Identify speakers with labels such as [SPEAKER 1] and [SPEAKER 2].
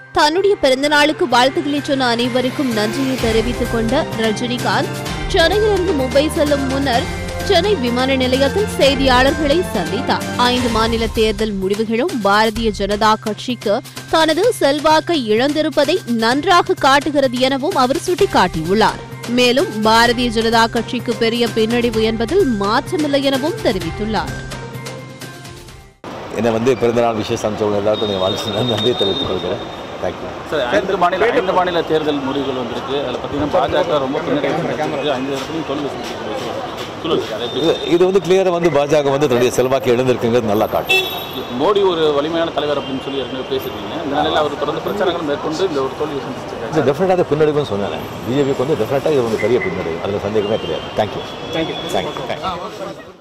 [SPEAKER 1] தன்னுடைய பிறந்தநாளுக்கு வாழ்த்துக்களை சொன்ன அனைவருக்கும் நன்றியை தெரிவித்துக் கொண்ட ரஜினிகாந்த் சென்னையிலிருந்து மும்பை செல்லும் முன்னர் சென்னை விமான நிலையத்தில் செய்தியாளர்களை சந்தித்தார் ஐந்து மாநில தேர்தல் முடிவுகளும் பாரதிய ஜனதா கட்சிக்கு தனது செல்வாக்கை இழந்திருப்பதை நன்றாக காட்டுகிறது எனவும் அவர் சுட்டிக்காட்டியுள்ளார் மேலும் பாரதிய ஜனதா கட்சிக்கு பெரிய பின்னடைவு என்பதில் மாற்றமில்லை எனவும் தெரிவித்துள்ளார்
[SPEAKER 2] என்னை வந்து பிறந்தநாள் விஷயம் சமைச்சவங்க எல்லாருக்கும் நீங்கள் வாழ்த்து நன்றி தெரிவித்துக் கொள்கிறேன் தேங்க்யூ
[SPEAKER 3] சார் ஐந்து மாநில ஐந்து மாநில தேர்தல் முடிவுகள் வந்திருக்கு அதில் பார்த்தீங்கன்னா பாஜக ரொம்ப பின்னடைவு சந்திச்சிருக்கு. ஐந்து இடத்துலையும் தோல்வி சந்திச்சிருக்கு சொல்லுங்க சார் அதை
[SPEAKER 2] இது இது வந்து கிளியராக வந்து பாஜக வந்து தன்னுடைய செல்வாக்கு எழுந்திருக்குங்கிறது நல்லா காட்டும்
[SPEAKER 3] எப்படி- மோடி ஒரு வலிமையான தலைவர் அப்படின்னு சொல்லி ஏற்கனவே பேசியிருக்கீங்க இந்த நிலையில் அவர் தொடர்ந்து பிரச்சாரங்கள் மேற்கொண்டு இந்த ஒரு தோல்வியை சந்திச்சிருக்காரு
[SPEAKER 2] இது டெஃபினட்டாக பின்னடைவுன்னு சொன்னேன் பிஜேபிக்கு வந்து டெஃபினட்டாக இது வந்து பெரிய பின்னடைவு அதில் சந்தேகமே கிடையாது தேங்க்யூ
[SPEAKER 3] தேங்க்யூ
[SPEAKER 2] தேங்க்யூ தேங்க்யூ